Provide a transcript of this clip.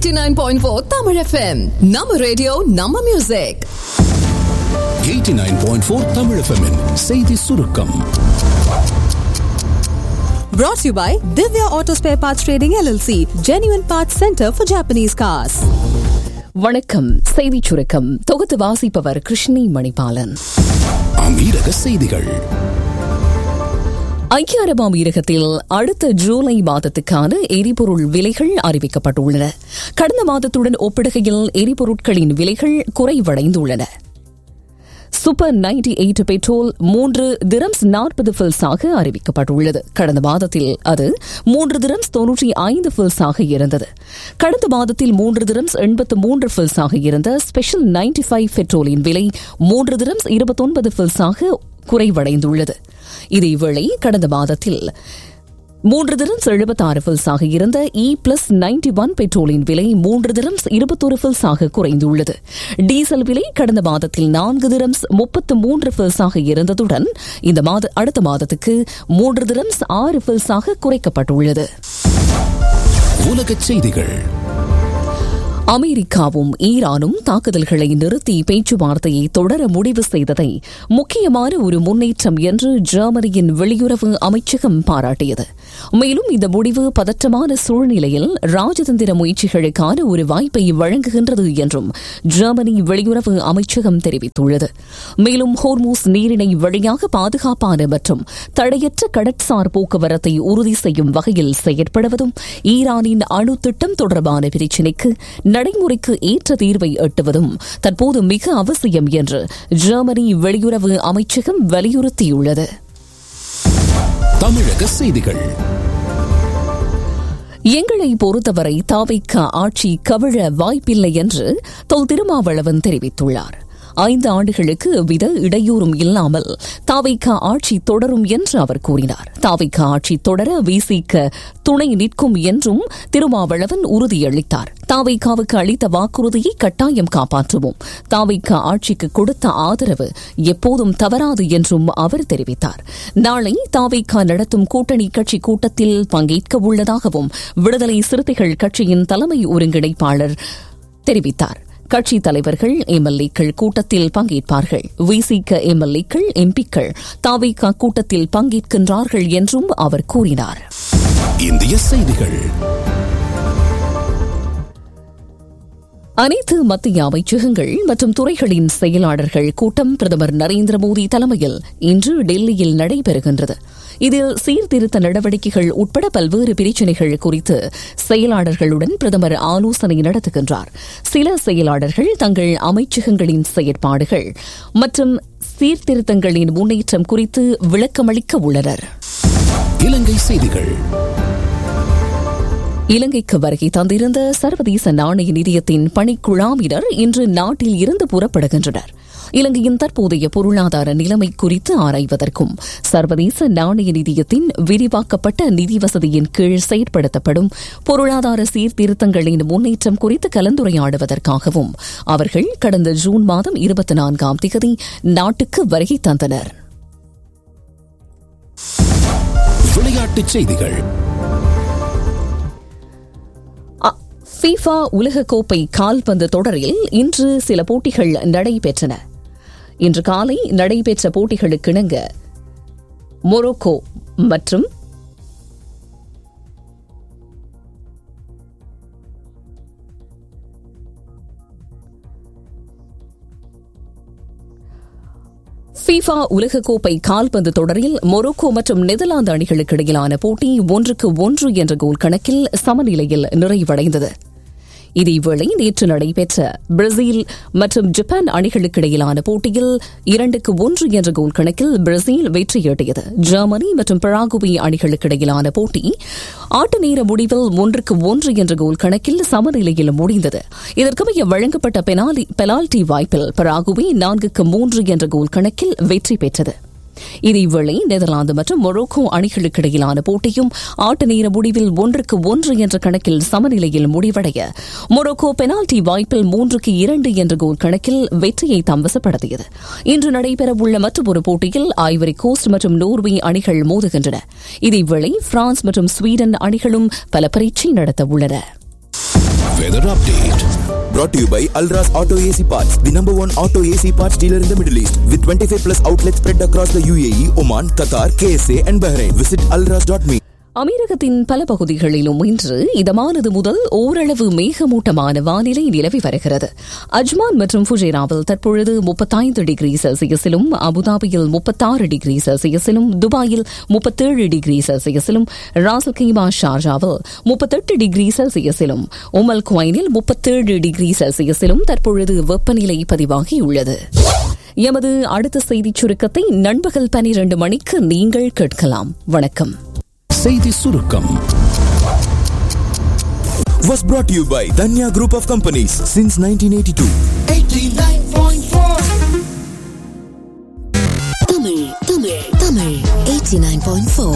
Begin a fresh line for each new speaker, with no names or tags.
89.4 Tamil FM. நம்ம radio நம்ம music
89.4 Tamil FM -இன் செய்தி சுருக்கம்
Brought to you by Divya Auto Spare Parts Trading LLC, Genuine Parts Center for Japanese Cars.
வணக்கம் செய்திச் சுருக்கம் தொகுத்து வாசிப்பவர் கிருஷ்ணி மணிபாலன்
அமீரக செய்திகள்
ஐக்கிய அரபு அமீரகத்தில் அடுத்த ஜூலை மாதத்துக்கான எரிபொருள் விலைகள் அறிவிக்கப்பட்டுள்ளன கடந்த மாதத்துடன் ஒப்பிடுகையில் எரிபொருட்களின் விலைகள் குறைவடைந்துள்ளன சூப்பர் நைன்டி எயிட் பெட்ரோல் மூன்று திரம்ஸ் நாற்பது ஃபில்ஸாக அறிவிக்கப்பட்டுள்ளது கடந்த மாதத்தில் அது மூன்று திரம்ஸ் தொன்னூற்றி ஐந்து ஃபில்ஸாக இருந்தது கடந்த மாதத்தில் மூன்று திரம்ஸ் எண்பத்து மூன்று ஃபில்ஸாக இருந்த ஸ்பெஷல் நைன்டி ஃபைவ் பெட்ரோலின் விலை மூன்று திரம்ஸ் இருபத்தொன்பது ஃபில்ஸாக குறைவடைந்துள்ளது இதேவேளை கடந்த மாதத்தில் மூன்று திரம்ஸ் எழுபத்தாறு ஃபில்ஸாக இருந்த இ பிளஸ் நைன்டி ஒன் பெட்ரோலின் விலை மூன்று திரம்ஸ் இருபத்தொரு ஃபில்ஸாக குறைந்துள்ளது டீசல் விலை கடந்த மாதத்தில் நான்கு திரம்ஸ் முப்பத்து மூன்று ஃபில்ஸாக இருந்ததுடன் இந்த மாத அடுத்த மாதத்துக்கு மூன்று திரம்ஸ் ஆறு ஃபில்ஸாக குறைக்கப்பட்டுள்ளது
உலகச் செய்திகள்
அமெரிக்காவும் ஈரானும் தாக்குதல்களை நிறுத்தி பேச்சுவார்த்தையை தொடர முடிவு செய்ததை முக்கியமான ஒரு முன்னேற்றம் என்று ஜெர்மனியின் வெளியுறவு அமைச்சகம் பாராட்டியது மேலும் இந்த முடிவு பதற்றமான சூழ்நிலையில் ராஜதந்திர முயற்சிகளுக்கான ஒரு வாய்ப்பை வழங்குகின்றது என்றும் ஜெர்மனி வெளியுறவு அமைச்சகம் தெரிவித்துள்ளது மேலும் ஹோர்மூஸ் நீரிணை வழியாக பாதுகாப்பான மற்றும் தடையற்ற கடற்சார் போக்குவரத்தை உறுதி செய்யும் வகையில் செயற்படுவதும் ஈரானின் அணு திட்டம் தொடர்பான பிரச்சினைக்கு நடைமுறைக்கு ஏற்ற தீர்வை எட்டுவதும் தற்போது மிக அவசியம் என்று ஜெர்மனி வெளியுறவு அமைச்சகம் வலியுறுத்தியுள்ளது
தமிழக செய்திகள்
எங்களை பொறுத்தவரை தாவைக்க ஆட்சி கவிழ வாய்ப்பில்லை என்று தொல் திருமாவளவன் தெரிவித்துள்ளார் ஐந்து ஆண்டுகளுக்கு எவ்வித இடையூறும் இல்லாமல் தாவைக்க ஆட்சி தொடரும் என்று அவர் கூறினார் தாவைக்க ஆட்சி தொடர வீசிக்க துணை நிற்கும் என்றும் திருமாவளவன் உறுதியளித்தார் தாவைக்காவுக்கு அளித்த வாக்குறுதியை கட்டாயம் காப்பாற்றுவோம் தாவைக்க ஆட்சிக்கு கொடுத்த ஆதரவு எப்போதும் தவறாது என்றும் அவர் தெரிவித்தார் நாளை தாவைக்கா நடத்தும் கூட்டணி கட்சி கூட்டத்தில் பங்கேற்க உள்ளதாகவும் விடுதலை சிறுத்தைகள் கட்சியின் தலைமை ஒருங்கிணைப்பாளர் தெரிவித்தார் கட்சித் தலைவர்கள் எம்எல்ஏக்கள் கூட்டத்தில் பங்கேற்பார்கள் விசிக எம்எல்ஏக்கள் எம்பிக்கள் தாவைக்கா கூட்டத்தில் பங்கேற்கின்றார்கள் என்றும் அவர் கூறினார்
இந்திய செய்திகள்
அனைத்து மத்திய அமைச்சகங்கள் மற்றும் துறைகளின் செயலாளர்கள் கூட்டம் பிரதமர் நரேந்திர மோடி தலைமையில் இன்று டெல்லியில் நடைபெறுகின்றது இதில் சீர்திருத்த நடவடிக்கைகள் உட்பட பல்வேறு பிரச்சினைகள் குறித்து செயலாளர்களுடன் பிரதமர் ஆலோசனை நடத்துகின்றார் சில செயலாளர்கள் தங்கள் அமைச்சகங்களின் செயற்பாடுகள் மற்றும் சீர்திருத்தங்களின் முன்னேற்றம் குறித்து விளக்கமளிக்க உள்ளனர்
இலங்கை செய்திகள்
இலங்கைக்கு வருகை தந்திருந்த சர்வதேச நாணய நிதியத்தின் பணிக்குழாமினர் இன்று நாட்டில் இருந்து புறப்படுகின்றனர் இலங்கையின் தற்போதைய பொருளாதார நிலைமை குறித்து ஆராய்வதற்கும் சர்வதேச நாணய நிதியத்தின் விரிவாக்கப்பட்ட நிதி வசதியின் கீழ் செயற்படுத்தப்படும் பொருளாதார சீர்திருத்தங்களின் முன்னேற்றம் குறித்து கலந்துரையாடுவதற்காகவும் அவர்கள் கடந்த ஜூன் மாதம் இருபத்தி நான்காம் தேதி நாட்டுக்கு வருகை தந்தனர்
விளையாட்டுச் செய்திகள்
ஃபீஃபா உலகக்கோப்பை கால்பந்து தொடரில் இன்று சில போட்டிகள் நடைபெற்றன இன்று காலை நடைபெற்ற போட்டிகளுக்கிணங்க மொரோக்கோ மற்றும் ஃபீஃபா உலகக்கோப்பை கால்பந்து தொடரில் மொரோக்கோ மற்றும் நெதர்லாந்து அணிகளுக்கு இடையிலான போட்டி ஒன்றுக்கு ஒன்று என்ற கோல் கணக்கில் சமநிலையில் நிறைவடைந்தது இதேவேளை நேற்று நடைபெற்ற பிரேசில் மற்றும் ஜப்பான் அணிகளுக்கு இடையிலான போட்டியில் இரண்டுக்கு ஒன்று என்ற கோல் கணக்கில் பிரேசில் வெற்றியீட்டியது ஜெர்மனி மற்றும் பராகுவே அணிகளுக்கு இடையிலான போட்டி ஆட்ட நேர முடிவில் ஒன்றுக்கு ஒன்று என்ற கோல் கணக்கில் சமநிலையில் முடிந்தது இதற்கமைய வழங்கப்பட்ட பெனால்டி வாய்ப்பில் பராகுவே நான்குக்கு மூன்று என்ற கோல் கணக்கில் வெற்றி பெற்றது இதேவேளை நெதர்லாந்து மற்றும் மொரோக்கோ அணிகளுக்கு இடையிலான போட்டியும் ஆட்ட நேர முடிவில் ஒன்றுக்கு ஒன்று என்ற கணக்கில் சமநிலையில் முடிவடைய மொரோக்கோ பெனால்டி வாய்ப்பில் மூன்றுக்கு இரண்டு என்ற கோல் கணக்கில் வெற்றியை தம்வசப்படுத்தியது இன்று நடைபெறவுள்ள மற்றொரு போட்டியில் ஐவரி கோஸ்ட் மற்றும் நோர்வே அணிகள் மோதுகின்றன இதேவேளை பிரான்ஸ் மற்றும் ஸ்வீடன் அணிகளும் பல பரீட்சை நடத்த உள்ளன
weather update
Brought to you by Alras Auto AC Parts, the number one auto AC parts dealer in the Middle East, with 25 plus outlets spread across the UAE, Oman, Qatar, KSA, and Bahrain. Visit alras.me.
அமீரகத்தின் பல பகுதிகளிலும் இன்று இதமானது முதல் ஓரளவு மேகமூட்டமான வானிலை நிலவி வருகிறது Ajman மற்றும் ஃபுஜேராவில் தற்பொழுது முப்பத்தைந்து டிகிரி செல்சியஸிலும் அபுதாபியில் முப்பத்தாறு டிகிரி செல்சியஸிலும் துபாயில் முப்பத்தேழு டிகிரி செல்சியஸிலும் ராசல் கைமா ஷார்ஜாவில் முப்பத்தெட்டு டிகிரி செல்சியஸிலும் உமல் குவைனில் முப்பத்தேழு டிகிரி செல்சியஸிலும் தற்பொழுது வெப்பநிலை பதிவாகியுள்ளது எமது அடுத்த செய்திச் சுருக்கத்தை நண்பகல் பனிரண்டு மணிக்கு நீங்கள் கேட்கலாம் வணக்கம்
செய்தி சுருக்கம்
Was brought to you by Danya Group of Companies since 1982.
Tamil, Tamil, Tamil. 89.4